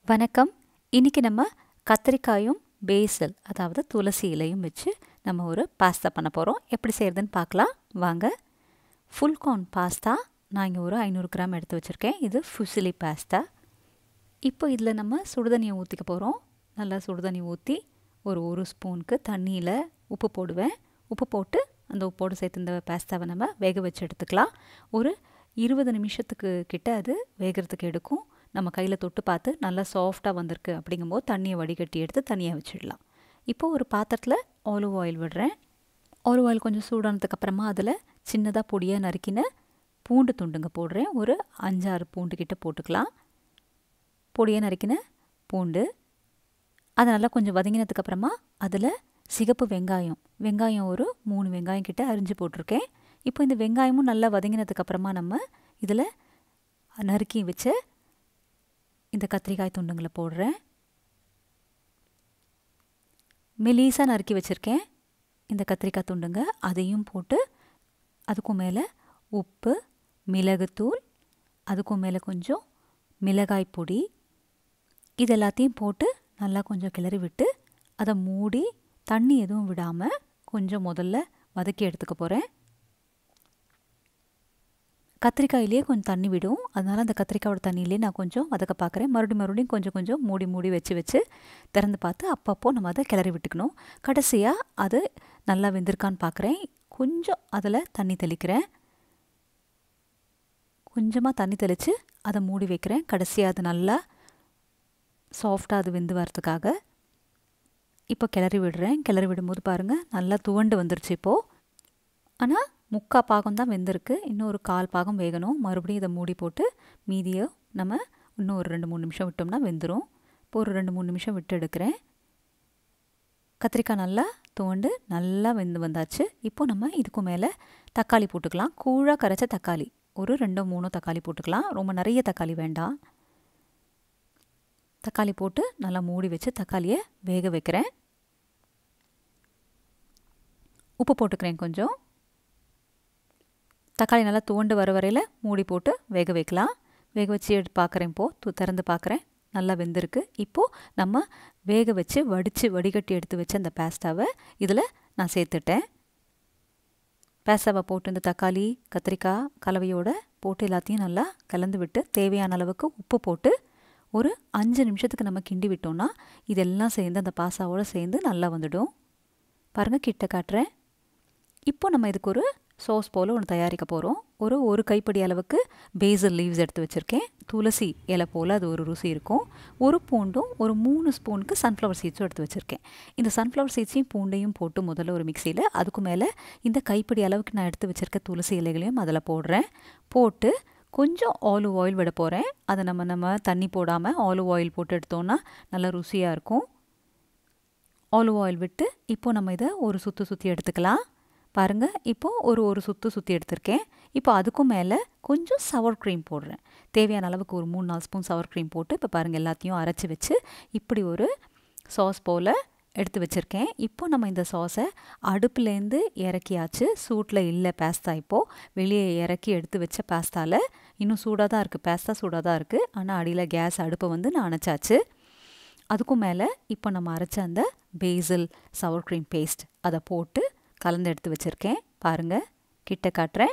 வணக்கம் இன்றைக்கி நம்ம கத்திரிக்காயும் பேசல் அதாவது துளசி இலையும் வச்சு நம்ம ஒரு பாஸ்தா பண்ண போகிறோம் எப்படி செய்கிறதுன்னு பார்க்கலாம் வாங்க ஃபுல் கார்ன் பாஸ்தா நான் இங்கே ஒரு ஐநூறு கிராம் எடுத்து வச்சுருக்கேன் இது ஃபுசிலி பாஸ்தா இப்போ இதில் நம்ம சுடுதண்ணியை ஊற்றிக்க போகிறோம் நல்லா சுடுதண்ணி ஊற்றி ஒரு ஒரு ஸ்பூனுக்கு தண்ணியில் உப்பு போடுவேன் உப்பு போட்டு அந்த உப்போடு சேர்த்து இந்த பாஸ்தாவை நம்ம வேக வச்சு எடுத்துக்கலாம் ஒரு இருபது நிமிஷத்துக்கு கிட்ட அது வேகிறதுக்கு எடுக்கும் நம்ம கையில் தொட்டு பார்த்து நல்லா சாஃப்டாக வந்திருக்கு அப்படிங்கும்போது தண்ணியை வடிகட்டி எடுத்து தனியாக வச்சிடலாம் இப்போது ஒரு பாத்திரத்தில் ஆலிவ் ஆயில் விடுறேன் ஆலிவ் ஆயில் கொஞ்சம் சூடானதுக்கப்புறமா அதில் சின்னதாக பொடியாக நறுக்கின பூண்டு துண்டுங்க போடுறேன் ஒரு அஞ்சாறு பூண்டு கிட்ட போட்டுக்கலாம் பொடியாக நறுக்கின பூண்டு அதை நல்லா கொஞ்சம் வதங்கினதுக்கப்புறமா அதில் சிகப்பு வெங்காயம் வெங்காயம் ஒரு மூணு வெங்காயம் கிட்ட அரிஞ்சு போட்டிருக்கேன் இப்போ இந்த வெங்காயமும் நல்லா வதங்கினதுக்கப்புறமா நம்ம இதில் நறுக்கி வச்ச இந்த கத்திரிக்காய் துண்டுங்களை போடுறேன் மெலீஸாக நறுக்கி வச்சுருக்கேன் இந்த கத்திரிக்காய் துண்டுங்க அதையும் போட்டு அதுக்கும் மேலே உப்பு மிளகுத்தூள் அதுக்கும் மேலே கொஞ்சம் மிளகாய் பொடி இது எல்லாத்தையும் போட்டு நல்லா கொஞ்சம் கிளறி விட்டு அதை மூடி தண்ணி எதுவும் விடாமல் கொஞ்சம் முதல்ல வதக்கி எடுத்துக்க போகிறேன் கத்திரிக்காயிலே கொஞ்சம் தண்ணி விடும் அதனால் அந்த கத்திரிக்காயோட தண்ணியிலே நான் கொஞ்சம் வதக்க பார்க்குறேன் மறுபடியும் மறுபடியும் கொஞ்சம் கொஞ்சம் மூடி மூடி வச்சு வச்சு திறந்து பார்த்து அப்பப்போ நம்ம அதை கிளறி விட்டுக்கணும் கடைசியாக அது நல்லா வெந்திருக்கான்னு பார்க்குறேன் கொஞ்சம் அதில் தண்ணி தெளிக்கிறேன் கொஞ்சமாக தண்ணி தெளித்து அதை மூடி வைக்கிறேன் கடைசியாக அது நல்லா சாஃப்டாக அது வெந்து வரதுக்காக இப்போ கிளறி விடுறேன் கிளறி விடும்போது பாருங்கள் நல்லா துவண்டு வந்துருச்சு இப்போது ஆனால் முக்கால் பாகம் தான் வெந்திருக்கு இன்னும் ஒரு கால் பாகம் வேகணும் மறுபடியும் இதை மூடி போட்டு மீதியை நம்ம இன்னும் ஒரு ரெண்டு மூணு நிமிஷம் விட்டோம்னா வெந்துடும் இப்போ ஒரு ரெண்டு மூணு நிமிஷம் விட்டு எடுக்கிறேன் கத்திரிக்காய் நல்லா துவண்டு நல்லா வெந்து வந்தாச்சு இப்போ நம்ம இதுக்கு மேலே தக்காளி போட்டுக்கலாம் கூழாக கரைச்ச தக்காளி ஒரு ரெண்டோ மூணோ தக்காளி போட்டுக்கலாம் ரொம்ப நிறைய தக்காளி வேண்டாம் தக்காளி போட்டு நல்லா மூடி வச்சு தக்காளியை வேக வைக்கிறேன் உப்பு போட்டுக்கிறேன் கொஞ்சம் தக்காளி நல்லா துவண்டு வர வரையில் மூடி போட்டு வேக வைக்கலாம் வேக வச்சு எடுத்து பார்க்குறேன் இப்போது திறந்து பார்க்குறேன் நல்லா வெந்திருக்கு இப்போது நம்ம வேக வச்சு வடித்து வடிகட்டி எடுத்து வச்ச அந்த பேஸ்டாவை இதில் நான் சேர்த்துட்டேன் பேஸ்டாவை போட்டு இந்த தக்காளி கத்திரிக்காய் கலவையோடு போட்டு எல்லாத்தையும் நல்லா கலந்து விட்டு தேவையான அளவுக்கு உப்பு போட்டு ஒரு அஞ்சு நிமிஷத்துக்கு நம்ம கிண்டி விட்டோம்னா இதெல்லாம் சேர்ந்து அந்த பாசாவோடு சேர்ந்து நல்லா வந்துடும் பாருங்கள் கிட்ட காட்டுறேன் இப்போ நம்ம இதுக்கு ஒரு சோஸ் போல் ஒன்று தயாரிக்க போகிறோம் ஒரு ஒரு கைப்படி அளவுக்கு பேசல் லீவ்ஸ் எடுத்து வச்சுருக்கேன் துளசி இலை போல் அது ஒரு ருசி இருக்கும் ஒரு பூண்டும் ஒரு மூணு ஸ்பூனுக்கு சன்ஃப்ளவர் சீட்ஸும் எடுத்து வச்சுருக்கேன் இந்த சன்ஃப்ளவர் சீட்ஸையும் பூண்டையும் போட்டு முதல்ல ஒரு மிக்சியில் அதுக்கு மேலே இந்த கைப்படி அளவுக்கு நான் எடுத்து வச்சுருக்க துளசி இலைகளையும் அதில் போடுறேன் போட்டு கொஞ்சம் ஆலிவ் ஆயில் விட போகிறேன் அதை நம்ம நம்ம தண்ணி போடாமல் ஆலிவ் ஆயில் போட்டு எடுத்தோன்னா நல்லா ருசியாக இருக்கும் ஆலிவ் ஆயில் விட்டு இப்போ நம்ம இதை ஒரு சுற்றி சுற்றி எடுத்துக்கலாம் பாருங்கள் இப்போது ஒரு ஒரு சுற்று சுற்றி எடுத்திருக்கேன் இப்போ அதுக்கும் மேலே கொஞ்சம் சவர் க்ரீம் போடுறேன் தேவையான அளவுக்கு ஒரு மூணு நாலு ஸ்பூன் சவர் க்ரீம் போட்டு இப்போ பாருங்கள் எல்லாத்தையும் அரைச்சி வச்சு இப்படி ஒரு சாஸ் போல் எடுத்து வச்சுருக்கேன் இப்போ நம்ம இந்த சாஸை அடுப்புலேருந்து இறக்கியாச்சு சூட்டில் இல்லை பாஸ்தா இப்போது வெளியே இறக்கி எடுத்து வச்ச பாஸ்தாவில் இன்னும் சூடாக தான் இருக்குது பாஸ்தா சூடாக தான் இருக்குது ஆனால் அடியில் கேஸ் அடுப்பை வந்து நான் அணைச்சாச்சு அதுக்கும் மேலே இப்போ நம்ம அரைச்ச அந்த பேசில் சவர் க்ரீம் பேஸ்ட் அதை போட்டு கலந்து எடுத்து வச்சுருக்கேன் பாருங்கள் கிட்ட காட்டுறேன்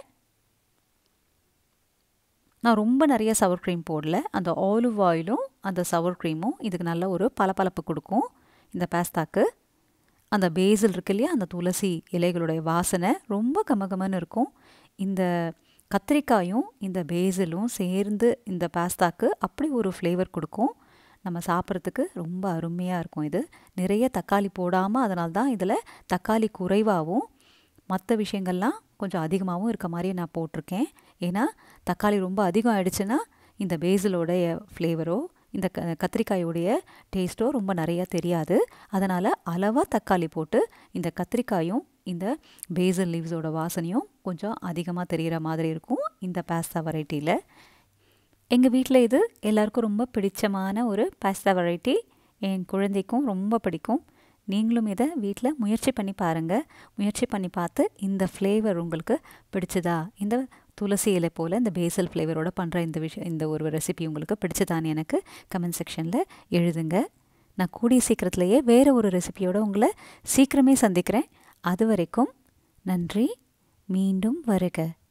நான் ரொம்ப நிறைய சவர் க்ரீம் போடல அந்த ஆலிவ் ஆயிலும் அந்த சவர் க்ரீமும் இதுக்கு நல்ல ஒரு பளபளப்பு கொடுக்கும் இந்த பாஸ்தாக்கு அந்த பேசில் இருக்கு இல்லையா அந்த துளசி இலைகளுடைய வாசனை ரொம்ப கமகமன்னு இருக்கும் இந்த கத்திரிக்காயும் இந்த பேசிலும் சேர்ந்து இந்த பாஸ்தாக்கு அப்படி ஒரு ஃப்ளேவர் கொடுக்கும் நம்ம சாப்பிட்றதுக்கு ரொம்ப அருமையாக இருக்கும் இது நிறைய தக்காளி போடாமல் அதனால தான் இதில் தக்காளி குறைவாகவும் மற்ற விஷயங்கள்லாம் கொஞ்சம் அதிகமாகவும் இருக்க மாதிரியே நான் போட்டிருக்கேன் ஏன்னா தக்காளி ரொம்ப அதிகம் ஆயிடுச்சுன்னா இந்த பேசிலோடைய ஃப்ளேவரோ இந்த க கத்திரிக்காயோடைய டேஸ்ட்டோ ரொம்ப நிறையா தெரியாது அதனால் அளவாக தக்காளி போட்டு இந்த கத்திரிக்காயும் இந்த பேசல் லீவ்ஸோட வாசனையும் கொஞ்சம் அதிகமாக தெரிகிற மாதிரி இருக்கும் இந்த பாஸ்தா வெரைட்டியில் எங்கள் வீட்டில் இது எல்லாருக்கும் ரொம்ப பிடிச்சமான ஒரு பாஸ்தா வெரைட்டி என் குழந்தைக்கும் ரொம்ப பிடிக்கும் நீங்களும் இதை வீட்டில் முயற்சி பண்ணி பாருங்கள் முயற்சி பண்ணி பார்த்து இந்த ஃப்ளேவர் உங்களுக்கு பிடிச்சதா இந்த துளசி இலை போல் இந்த பேசல் ஃப்ளேவரோட பண்ணுற இந்த விஷயம் இந்த ஒரு ரெசிபி உங்களுக்கு பிடிச்சதான்னு எனக்கு கமெண்ட் செக்ஷனில் எழுதுங்க நான் கூடிய சீக்கிரத்திலேயே வேறு ஒரு ரெசிபியோட உங்களை சீக்கிரமே சந்திக்கிறேன் அது வரைக்கும் நன்றி மீண்டும் வருக